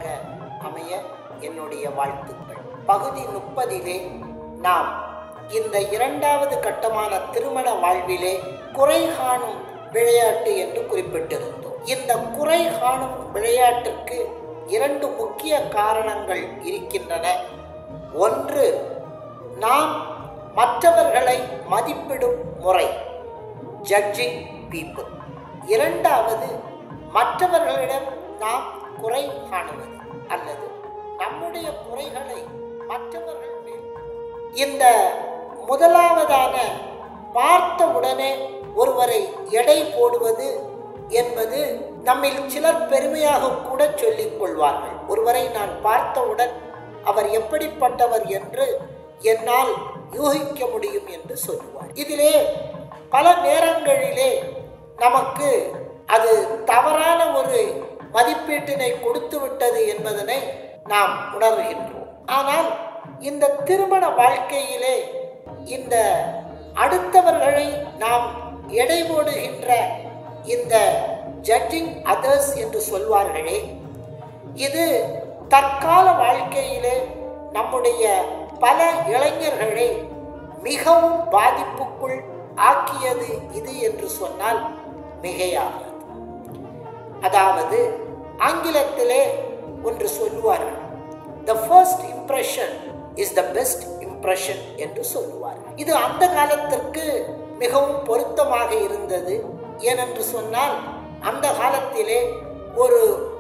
பகுதியாக அமைய என்னுடைய வாழ்த்துக்கள் பகுதி முப்பதிலே நாம் இந்த இரண்டாவது கட்டமான திருமண வாழ்விலே குறை காணும் விளையாட்டு என்று குறிப்பிட்டிருந்தோம் இந்த குறை காணும் விளையாட்டுக்கு இரண்டு முக்கிய காரணங்கள் இருக்கின்றன ஒன்று நாம் மற்றவர்களை மதிப்பிடும் முறை ஜட்ஜிங் பீப்புள் இரண்டாவது மற்றவர்களிடம் நாம் குறை காணுவது அல்லது நம்முடைய குறைகளை மற்றவர்கள் மேல் இந்த முதலாவதான பார்த்த உடனே ஒருவரை எடை போடுவது என்பது நம்மில் சிலர் பெருமையாக கூட சொல்லிக் கொள்வார்கள் ஒருவரை நான் பார்த்தவுடன் அவர் எப்படிப்பட்டவர் என்று என்னால் யூகிக்க முடியும் என்று சொல்லுவார் இதிலே பல நேரங்களிலே நமக்கு அது தவறான ஒரு மதிப்பீட்டினை கொடுத்து விட்டது என்பதனை நாம் உணர்கின்றோம் ஆனால் இந்த திருமண வாழ்க்கையிலே இந்த அடுத்தவர்களை நாம் எடை போடுகின்ற இந்த ஜட்ஜிங் அதர்ஸ் என்று சொல்வார்களே இது தற்கால வாழ்க்கையிலே நம்முடைய பல இளைஞர்களை மிகவும் பாதிப்புக்குள் ஆக்கியது இது என்று சொன்னால் மிகையாகாது அதாவது ஆங்கிலத்திலே ஒன்று சொல்லுவார்கள் the first impression is the best impression என்று சொல்லுவார்கள் இது அந்த காலத்திற்கு மிகவும் பொருத்தமாக இருந்தது ஏனென்று சொன்னால் அந்த காலத்திலே ஒரு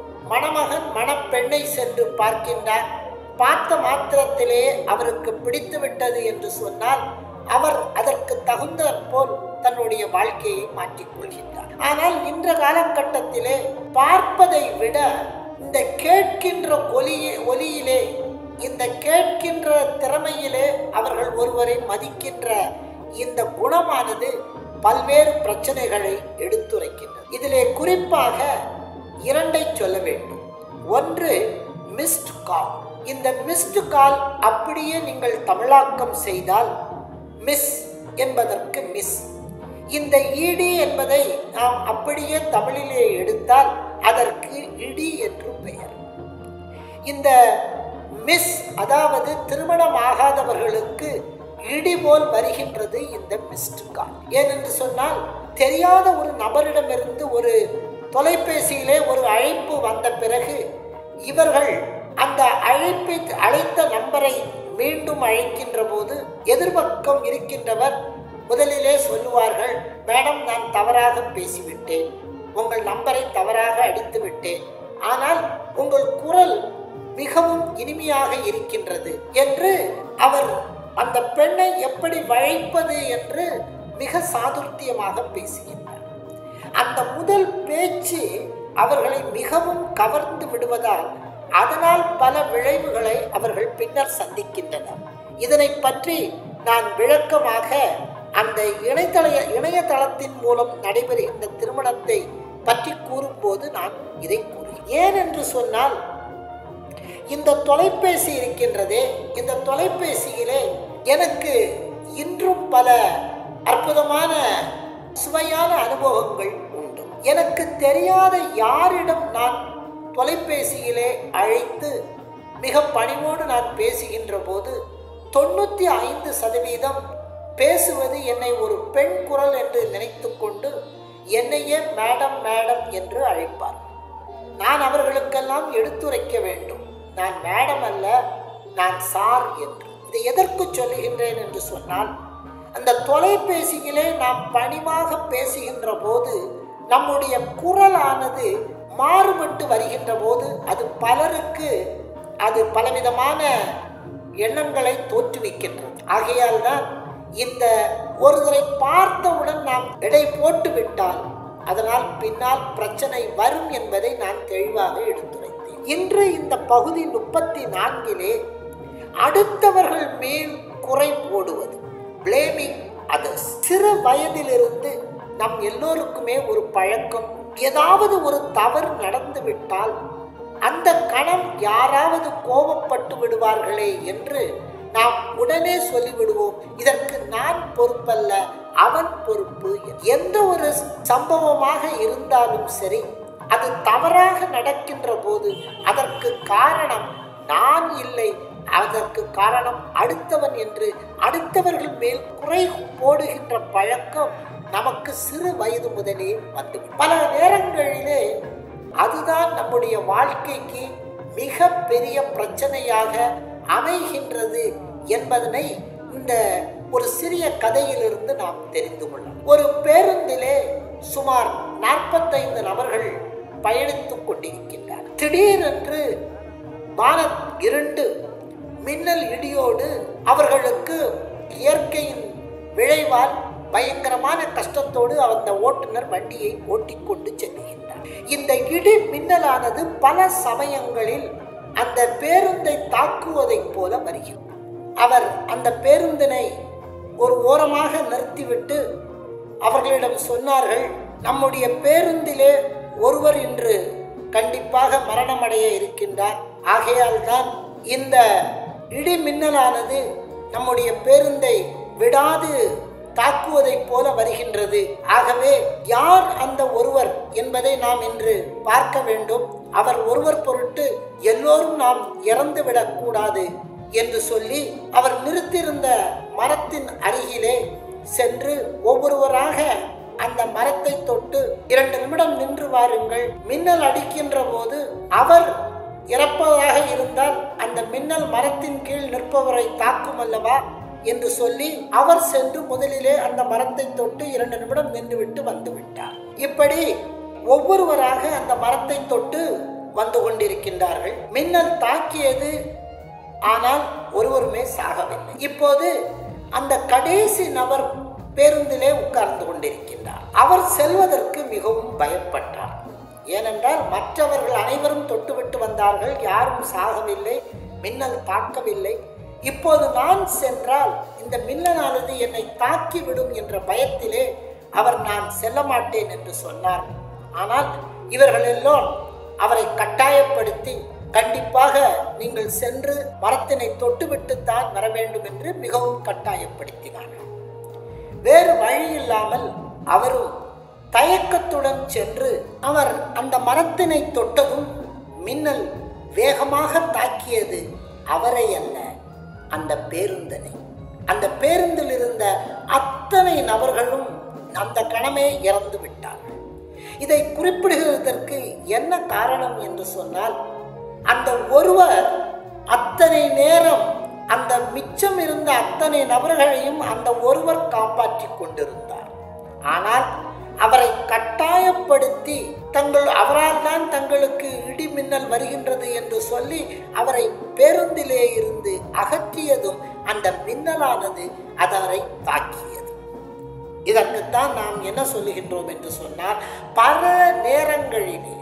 மணமகன் மணப்பெண்ணை சென்று பார்க்கின்றார் பார்த்த மாத்திரத்திலே அவருக்கு பிடித்து விட்டது என்று சொன்னால் அவர் அதற்கு தகுந்த போல் தன்னுடைய வாழ்க்கையை மாற்றிக்கொள்கின்றார் ஆனால் இன்ற காலகட்டத்திலே பார்ப்பதை விட இந்த கேட்கின்ற ஒலியே ஒலியிலே இந்த கேட்கின்ற திறமையிலே அவர்கள் ஒருவரை மதிக்கின்ற இந்த குணமானது பல்வேறு பிரச்சனைகளை எடுத்துரைக்கின்றது இதிலே குறிப்பாக இரண்டை சொல்ல வேண்டும் ஒன்று மிஸ்ட் கால் இந்த மிஸ்ட் கால் அப்படியே நீங்கள் தமிழாக்கம் செய்தால் மிஸ் என்பதற்கு மிஸ் இந்த இடி என்பதை நாம் அப்படியே தமிழிலே எடுத்தால் அதற்கு இடி என்று பெயர் இந்த மிஸ் அதாவது திருமணம் ஆகாதவர்களுக்கு இடி போல் வருகின்றது இந்த மிஸ்டு கால் ஏனென்று சொன்னால் தெரியாத ஒரு நபரிடமிருந்து ஒரு தொலைபேசியிலே ஒரு அழைப்பு வந்த பிறகு இவர்கள் அந்த அழைப்பை அழைத்த நம்பரை மீண்டும் அழைக்கின்ற போது எதிர்பக்கம் இருக்கின்றவர் முதலிலே சொல்லுவார்கள் மேடம் நான் தவறாக பேசிவிட்டேன் உங்கள் நம்பரை தவறாக அடித்து விட்டேன் ஆனால் உங்கள் குரல் மிகவும் இனிமையாக இருக்கின்றது என்று அவர் அந்த பெண்ணை எப்படி வழைப்பது என்று மிக சாதுர்த்தியமாக பேசுகின்றார் அந்த முதல் பேச்சு அவர்களை மிகவும் கவர்ந்து விடுவதால் அதனால் பல விளைவுகளை அவர்கள் பின்னர் சந்திக்கின்றனர் இதனை பற்றி நான் விளக்கமாக அந்த இணையதள இணையதளத்தின் மூலம் நடைபெறுகின்ற திருமணத்தை பற்றி கூறும்போது நான் இதை கூறுகிறேன் ஏன் என்று சொன்னால் இந்த தொலைபேசி இருக்கின்றதே இந்த தொலைபேசியிலே எனக்கு இன்றும் பல அற்புதமான சுவையான அனுபவங்கள் உண்டு எனக்கு தெரியாத யாரிடம் நான் தொலைபேசியிலே அழைத்து மிக பணிவோடு நான் பேசுகின்ற போது தொண்ணூற்றி ஐந்து சதவீதம் பேசுவது என்னை ஒரு பெண் குரல் என்று நினைத்துக்கொண்டு என்னையே மேடம் மேடம் என்று அழைப்பார் நான் அவர்களுக்கெல்லாம் எடுத்துரைக்க வேண்டும் நான் மேடம் அல்ல நான் சார் என்று இதை எதற்கு சொல்லுகின்றேன் என்று சொன்னால் அந்த தொலைபேசியிலே நாம் பணிவாக பேசுகின்ற போது நம்முடைய குரலானது மாறுபட்டு வருகின்ற போது அது பலருக்கு அது பலவிதமான எண்ணங்களை தோற்றுவிக்கின்றது ஆகையால் தான் இந்த ஒருவரை பார்த்தவுடன் நாம் எடை போட்டு விட்டால் அதனால் பின்னால் பிரச்சனை வரும் என்பதை நான் தெளிவாக எடுத்துரைத்தேன் இன்று இந்த பகுதி முப்பத்தி நான்கிலே அடுத்தவர்கள் மேல் குறை போடுவது பிளேமிங் அதர்ஸ் சிறு வயதிலிருந்து நம் எல்லோருக்குமே ஒரு பழக்கம் ஏதாவது ஒரு தவறு நடந்து விட்டால் அந்த கணம் யாராவது கோபப்பட்டு விடுவார்களே என்று நாம் உடனே சொல்லிவிடுவோம் இதற்கு நான் பொறுப்பல்ல அவன் பொறுப்பு எந்த ஒரு சம்பவமாக இருந்தாலும் சரி அது தவறாக நடக்கின்ற போது அதற்கு காரணம் நான் இல்லை அதற்கு காரணம் அடுத்தவன் என்று அடுத்தவர்கள் மேல் குறை போடுகின்ற பழக்கம் நமக்கு சிறு வயது முதலே வந்து பல நேரங்களிலே அதுதான் நம்முடைய வாழ்க்கைக்கு மிக பெரிய பிரச்சனையாக அமைகின்றது என்பதனை இந்த ஒரு சிறிய கதையிலிருந்து நாம் தெரிந்து கொள்ளலாம் ஒரு பேருந்திலே சுமார் நாற்பத்தைந்து நபர்கள் பயணித்துக் கொண்டிருக்கின்றார் திடீரென்று வானம் இருண்டு மின்னல் இடியோடு அவர்களுக்கு இயற்கையின் விளைவால் பயங்கரமான கஷ்டத்தோடு அந்த ஓட்டுநர் வண்டியை ஓட்டிக்கொண்டு செல்லுகின்றார் இந்த இடி மின்னலானது பல சமயங்களில் அந்த பேருந்தை தாக்குவதைப் போல வருகிறது அவர் அந்த பேருந்தினை ஒரு ஓரமாக நிறுத்திவிட்டு அவர்களிடம் சொன்னார்கள் நம்முடைய பேருந்திலே ஒருவர் இன்று கண்டிப்பாக மரணமடைய இருக்கின்றார் ஆகையால் தான் இந்த இடி மின்னலானது நம்முடைய பேருந்தை விடாது தாக்குவதைப் போல வருகின்றது ஆகவே யார் அந்த ஒருவர் என்பதை நாம் இன்று பார்க்க வேண்டும் அவர் ஒருவர் பொருட்டு எல்லோரும் நாம் இறந்துவிடக் கூடாது என்று சொல்லி அவர் நிறுத்தியிருந்த மரத்தின் அருகிலே சென்று ஒவ்வொருவராக அந்த மரத்தை தொட்டு இரண்டு நிமிடம் நின்று வாருங்கள் மின்னல் அடிக்கின்ற போது அவர் இறப்பதாக இருந்தால் அந்த மின்னல் மரத்தின் கீழ் நிற்பவரை தாக்கும் அல்லவா என்று சொல்லி அவர் சென்று முதலிலே அந்த மரத்தை தொட்டு இரண்டு நிமிடம் நின்றுவிட்டு வந்து விட்டார் இப்படி ஒவ்வொருவராக அந்த மரத்தை தொட்டு வந்து கொண்டிருக்கின்றார்கள் மின்னல் தாக்கியது ஆனால் ஒருவருமே சாகவில்லை இப்போது அந்த கடைசி நபர் பேருந்திலே உட்கார்ந்து கொண்டிருக்கின்றார் அவர் செல்வதற்கு மிகவும் பயப்பட்டார் ஏனென்றால் மற்றவர்கள் அனைவரும் தொட்டுவிட்டு வந்தார்கள் யாரும் சாகவில்லை மின்னல் தாக்கவில்லை இப்போது நான் சென்றால் இந்த மின்னலானது என்னை தாக்கிவிடும் என்ற பயத்திலே அவர் நான் செல்ல மாட்டேன் என்று சொன்னார் ஆனால் இவர்கள் எல்லோரும் அவரை கட்டாயப்படுத்தி கண்டிப்பாக நீங்கள் சென்று மரத்தினை தொட்டுவிட்டுத்தான் வர வேண்டும் என்று மிகவும் கட்டாயப்படுத்தினார்கள் வேறு வழி இல்லாமல் அவரும் தயக்கத்துடன் சென்று அவர் அந்த மரத்தினை தொட்டதும் மின்னல் வேகமாக தாக்கியது அவரை அல்ல அந்த பேருந்தனை அந்த பேருந்தில் இருந்த அத்தனை நபர்களும் அந்த கணமே இறந்து விட்டார்கள் இதை குறிப்பிடுவதற்கு என்ன காரணம் என்று சொன்னால் அந்த ஒருவர் அத்தனை நேரம் அந்த மிச்சம் இருந்த அத்தனை நபர்களையும் அந்த ஒருவர் காப்பாற்றி கொண்டிருந்தார் ஆனால் அவரை கட்டாயப்படுத்தி தங்கள் அவரால் தான் தங்களுக்கு இடி மின்னல் வருகின்றது என்று சொல்லி அவரை பேருந்திலே இருந்து அகற்றியதும் அந்த மின்னலானது அது அவரை தாக்கியது இதற்குத்தான் நாம் என்ன சொல்லுகின்றோம் என்று சொன்னால் பல நேரங்களிலே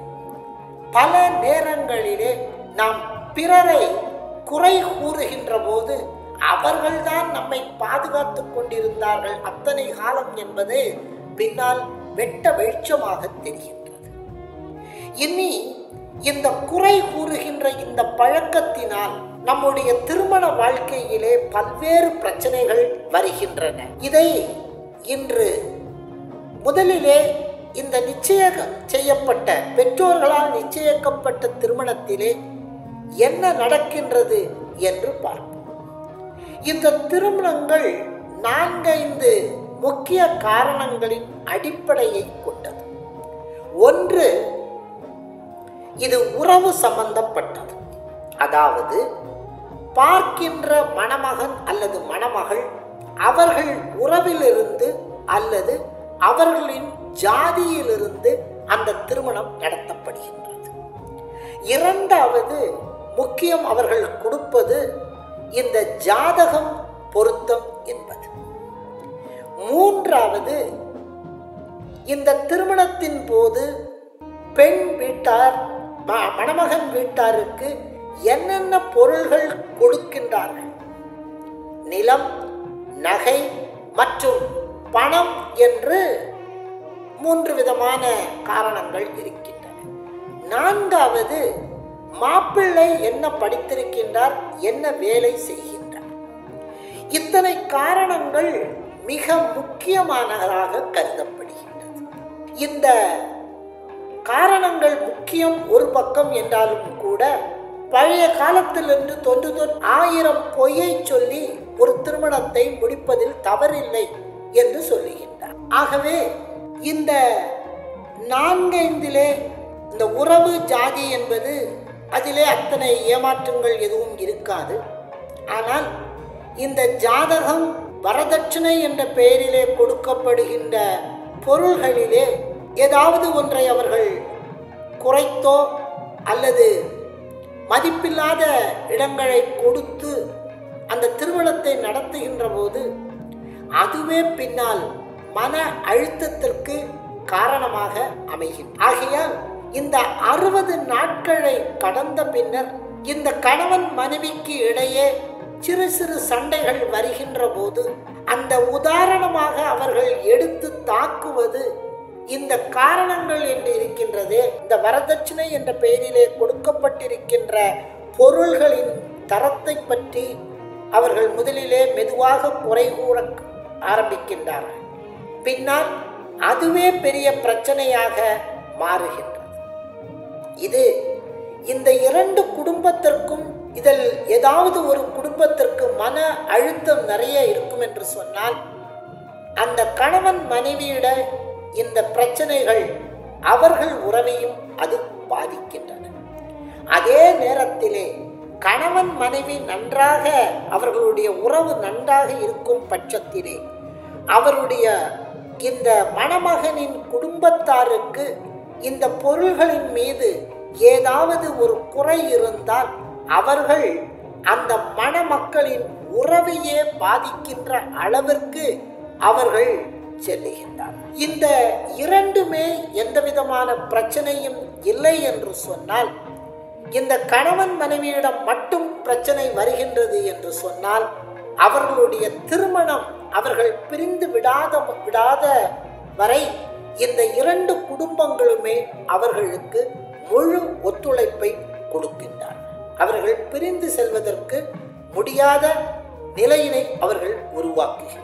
பல நேரங்களிலே நாம் பிறரை குறை கூறுகின்ற போது அவர்கள்தான் நம்மை பாதுகாத்து கொண்டிருந்தார்கள் அத்தனை காலம் என்பது பின்னால் வெட்ட வெளிச்சமாக தெரிகின்றது இனி இந்த குறை கூறுகின்ற இந்த பழக்கத்தினால் நம்முடைய திருமண வாழ்க்கையிலே பல்வேறு பிரச்சனைகள் வருகின்றன இதை இன்று முதலிலே இந்த நிச்சயம் செய்யப்பட்ட பெற்றோர்களால் நிச்சயிக்கப்பட்ட திருமணத்திலே என்ன நடக்கின்றது என்று பார்ப்போம் இந்த திருமணங்கள் நான்கைந்து முக்கிய காரணங்களின் அடிப்படையை கொண்டது ஒன்று இது உறவு சம்பந்தப்பட்டது அதாவது பார்க்கின்ற மணமகன் அல்லது மணமகள் அவர்கள் உறவிலிருந்து அல்லது அவர்களின் ஜாதியிலிருந்து அந்த திருமணம் நடத்தப்படுகின்றது இரண்டாவது முக்கியம் அவர்கள் கொடுப்பது இந்த ஜாதகம் பொருத்தம் என்பது மூன்றாவது இந்த திருமணத்தின் போது பெண் வீட்டார் ம- மணமகன் வீட்டாருக்கு என்னென்ன பொருள்கள் கொடுக்கின்றார்கள் நிலம் நகை மற்றும் பணம் என்று மூன்று விதமான காரணங்கள் இருக்கின்றன நான்காவது மாப்பிள்ளை என்ன படித்திருக்கின்றார் என்ன வேலை செய்கின்றார் இத்தனை காரணங்கள் மிக முக்கியமானதாக கருதப்படுகின்றது இந்த காரணங்கள் முக்கியம் ஒரு பக்கம் என்றாலும் கூட பழைய காலத்திலிருந்து தொன்று தொன்று ஆயிரம் பொய்யை சொல்லி ஒரு திருமணத்தை முடிப்பதில் தவறில்லை என்று சொல்லுகின்றார் ஆகவே இந்த நான்கைந்திலே இந்த உறவு ஜாதி என்பது அதிலே அத்தனை ஏமாற்றங்கள் எதுவும் இருக்காது ஆனால் இந்த ஜாதகம் வரதட்சணை என்ற பெயரிலே கொடுக்கப்படுகின்ற பொருள்களிலே ஏதாவது ஒன்றை அவர்கள் குறைத்தோ அல்லது மதிப்பில்லாத இடங்களை கொடுத்து அந்த திருமணத்தை நடத்துகின்ற போது அதுவே பின்னால் மன அழுத்தத்திற்கு காரணமாக அமைகின்றது ஆகையால் இந்த அறுபது நாட்களை கடந்த பின்னர் இந்த கணவன் மனைவிக்கு இடையே சிறு சிறு சண்டைகள் வருகின்ற போது அந்த உதாரணமாக அவர்கள் எடுத்து தாக்குவது இந்த காரணங்கள் என்று இருக்கின்றதே இந்த வரதட்சணை என்ற பெயரிலே கொடுக்கப்பட்டிருக்கின்ற பொருள்களின் தரத்தை பற்றி அவர்கள் முதலிலே மெதுவாக குறை கூற ஆரம்பிக்கின்றார்கள் பின்னால் அதுவே பெரிய பிரச்சனையாக மாறுகின்றது இது இந்த இரண்டு குடும்பத்திற்கும் இதில் ஏதாவது ஒரு குடும்பத்திற்கு மன அழுத்தம் நிறைய இருக்கும் என்று சொன்னால் அந்த கணவன் மனைவியிட இந்த பிரச்சனைகள் அவர்கள் உறவையும் அது பாதிக்கின்றன அதே நேரத்திலே கணவன் மனைவி நன்றாக அவர்களுடைய உறவு நன்றாக இருக்கும் பட்சத்திலே அவருடைய இந்த மணமகனின் குடும்பத்தாருக்கு இந்த பொருள்களின் மீது ஏதாவது ஒரு குறை இருந்தால் அவர்கள் அந்த மணமக்களின் உறவையே பாதிக்கின்ற அளவிற்கு அவர்கள் செல்லுகின்றார் இந்த இரண்டுமே எந்த விதமான பிரச்சனையும் இல்லை என்று சொன்னால் இந்த கணவன் மனைவியிடம் மட்டும் பிரச்சனை வருகின்றது என்று சொன்னால் அவர்களுடைய திருமணம் அவர்கள் பிரிந்து விடாத விடாத வரை இந்த இரண்டு குடும்பங்களுமே அவர்களுக்கு முழு ஒத்துழைப்பை கொடுக்கின்றார் அவர்கள் பிரிந்து செல்வதற்கு முடியாத நிலையினை அவர்கள் உருவாக்குகின்றனர்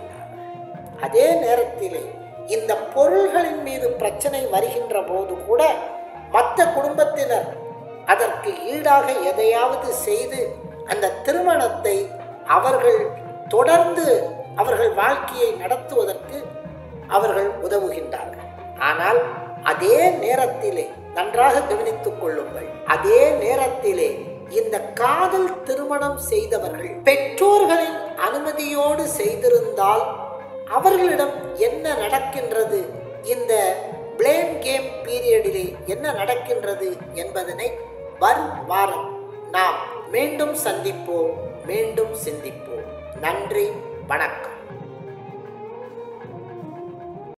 அதே நேரத்திலே இந்த பொருள்களின் மீது பிரச்சனை வருகின்ற போது கூட மற்ற குடும்பத்தினர் அதற்கு ஈடாக எதையாவது செய்து அந்த திருமணத்தை அவர்கள் தொடர்ந்து அவர்கள் வாழ்க்கையை நடத்துவதற்கு அவர்கள் உதவுகின்றார்கள் ஆனால் அதே நேரத்திலே நன்றாக கவனித்துக் கொள்ளுங்கள் அதே நேரத்திலே இந்த காதல் திருமணம் செய்தவர்கள் பெற்றோர்களின் அனுமதியோடு செய்திருந்தால் அவர்களிடம் என்ன நடக்கின்றது இந்த பிளேம் கேம் பீரியடிலே என்ன நடக்கின்றது என்பதனை வரும் வாரம் நாம் மீண்டும் சந்திப்போம் மீண்டும் சிந்திப்போம் நன்றி வணக்கம்